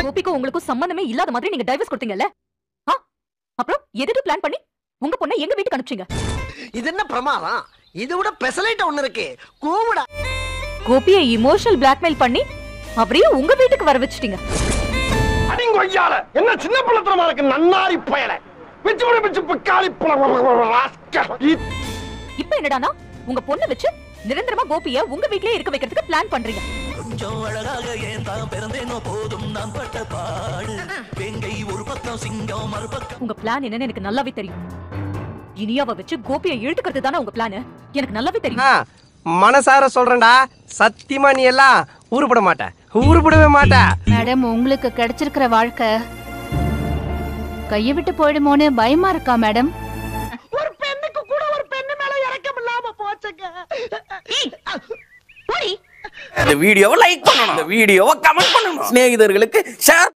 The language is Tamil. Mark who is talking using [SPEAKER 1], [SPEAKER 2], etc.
[SPEAKER 1] கோபிக்கும் உங்களுக்கும் சம்பந்தமே இல்லாத மாதிரி நீங்க டைவர்ஸ் கொடுத்தீங்கல்ல ஆ? அப்புறம் எதுக்கு பிளான் பண்ணி உங்க பொண்ணை எங்க வீட்டுக்கு அனுப்பிச்சீங்க
[SPEAKER 2] இது என்ன பிரமாதம் இது விட பெசலைட் ஒண்ணு இருக்கு கூவுடா
[SPEAKER 1] கோபியை இமோஷனல் பிளாக்மெயில் பண்ணி அப்படியே உங்க வீட்டுக்கு வர வச்சிட்டீங்க
[SPEAKER 3] அடிங்கொய்யால என்ன சின்ன பிள்ளத்தனமா இருக்கு நன்னாரி பயல பிச்சு பிடி பிச்சு பிக்காளி
[SPEAKER 1] இப்ப என்னடானா உங்க பொண்ணை வச்சு நிரந்தரமா கோபிய உங்க வீட்லயே இருக்க வைக்கிறதுக்கு பிளான் பண்றீங்க
[SPEAKER 4] கொஞ்சம் அழகாக ஏன் தான் பிறந்தேனோ போதும் நான் பட்ட பாடு வெங்கை ஒரு பக்கம் சிங்கம் மறுபக்கம்
[SPEAKER 1] உங்க பிளான் என்னன்னு எனக்கு நல்லாவே தெரியும் இனியாவை வச்சு கோபியை இழுத்துக்கிறது தானே உங்க பிளான் எனக்கு நல்லாவே தெரியும்
[SPEAKER 5] மனசார சொல்றேன்டா சத்தியமா நீ எல்லாம் உருப்பட மாட்ட உருப்படவே மாட்ட
[SPEAKER 6] மேடம் உங்களுக்கு கிடைச்சிருக்கிற வாழ்க்கை கையை விட்டு போயிடுமோன்னு பயமா இருக்கா மேடம்
[SPEAKER 2] ஒரு பெண்ணுக்கு கூட ஒரு பெண்ணு மேல இறக்கம் இல்லாம போச்சுங்க
[SPEAKER 7] இந்த வீடியோவை லைக் பண்ணணும் இந்த வீடியோவை கமெண்ட் பண்ணணும் சிநேகிதர்களுக்கு ஷேர்